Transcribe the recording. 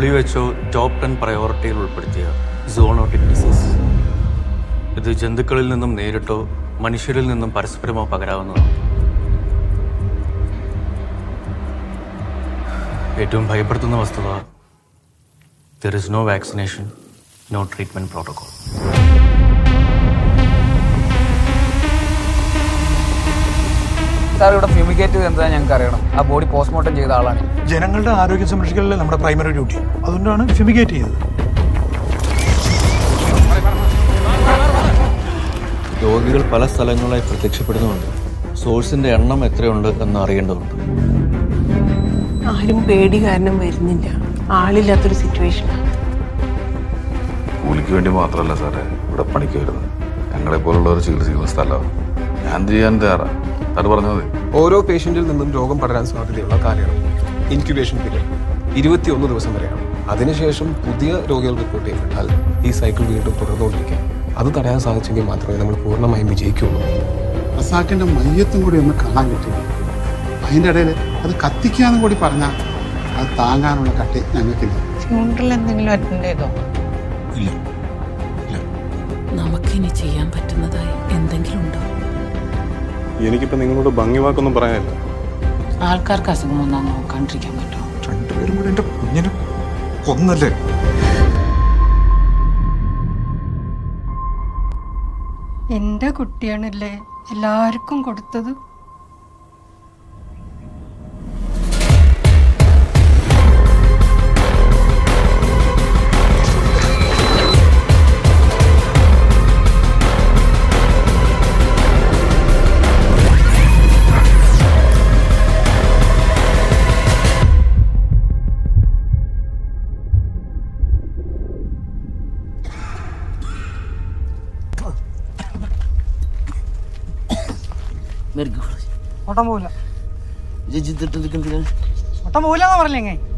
W HO top ten പ്രയോറിറ്റിയിൽ ഉൾപ്പെടുത്തിയ zoonotic disease ഇത് ജന്തുക്കളിൽ നിന്നും നേരിട്ടോ മനുഷ്യരിൽ നിന്നും പരസ്പരമോ പകരാവുന്നതാണ് ഏറ്റവും ഭയപ്പെടുത്തുന്ന വസ്തുത there is no vaccination no treatment protocol sir ഇവിടെ ഫ്യൂമിഗേറ്റ് ചെയ്ത് എന്താ ഞങ്ങൾക്ക് അറിയണം ആ ബോഡി പോസ്റ്റ്മോർട്ടം ചെയ്ത ആളാണ് ജനങ്ങളുടെ ആരോഗ്യം സംരക്ഷിക്കലല്ലേ നമ്മുടെ പ്രൈമറി ഡ്യൂട്ടി അതുകൊണ്ടാണ് ഫിമിഗേറ്റ് ചെയ്തത് രോഗികൾ പല സ്ഥലങ്ങളായി പ്രത്യക്ഷപ്പെടുന്നുണ്ട് സോഴ്സിന്റെ എണ്ണം എത്രയുണ്ട് എന്ന് അറിയേണ്ടതുണ്ട് ആരും പേടി കാരണം വരുന്നില്ല ആളില്ലാത്തൊരു സിറ്റുവേഷനാണ് കൂലിക്ക് വേണ്ടി മാത്രമല്ല സാറേ ഇവിടെ പണിക്ക് വരുന്നത് ഞങ്ങളെ പോലുള്ളവർ ചികിത്സിക്കുന്ന സ്ഥലമാണ് ഞാൻ ചെയ്യാൻ തയ്യാറാ സാറ് പറഞ്ഞത് മതി ഓരോ പേഷ്യന്റിൽ നിന്നും രോഗം പടരാൻ സാധ്യതയുള്ള കാലയളവ് ഇൻക്യുബേഷൻ പീരീഡ് ഇരുപത്തിയൊന്ന് ദിവസം വരെയാണ് അതിനുശേഷം പുതിയ രോഗികൾ റിപ്പോർട്ട് ചെയ്യപ്പെട്ടാൽ ഈ സൈക്കിൾ വീണ്ടും തുടർന്നുകൊണ്ടിരിക്കാം അത് തടയാൻ സാധിച്ചെങ്കിൽ മാത്രമേ നമ്മൾ പൂർണ്ണമായും വിജയിക്കുകയുള്ളൂ റസാക്കിന്റെ മയ്യത്തും കൂടി ഒന്ന് കാണാൻ കിട്ടി അതിൻ്റെ ഇടയിൽ അത് കത്തിക്കാന്നും കൂടി പറഞ്ഞാൽ അത് താങ്ങാനുള്ള കട്ടി ഞങ്ങൾക്കില്ല ഫ്യൂണറൽ എന്തെങ്കിലും അറ്റൻഡ് ചെയ്തോ ഇല്ല നമുക്കിനി ചെയ്യാൻ പറ്റുന്നതായി എന്തെങ്കിലും ഉണ്ടോ എനിക്കിപ്പോ നിങ്ങളോട് ഭംഗി വാക്കൊന്നും പറയാനില്ല ആൾക്കാർക്ക് അസുഖം വന്നാൽ നോക്കാണ്ടിരിക്കാൻ പറ്റുമോ രണ്ടുപേരും കൂടെ എന്റെ കുഞ്ഞിനെ കൊന്നല്ലേ എൻ്റെ കുട്ടിയാണല്ലേ എല്ലാവർക്കും കൊടുത്തത് ഒട്ടം പോവില്ല ഒട്ടം പോവില്ല പറഞ്ഞേ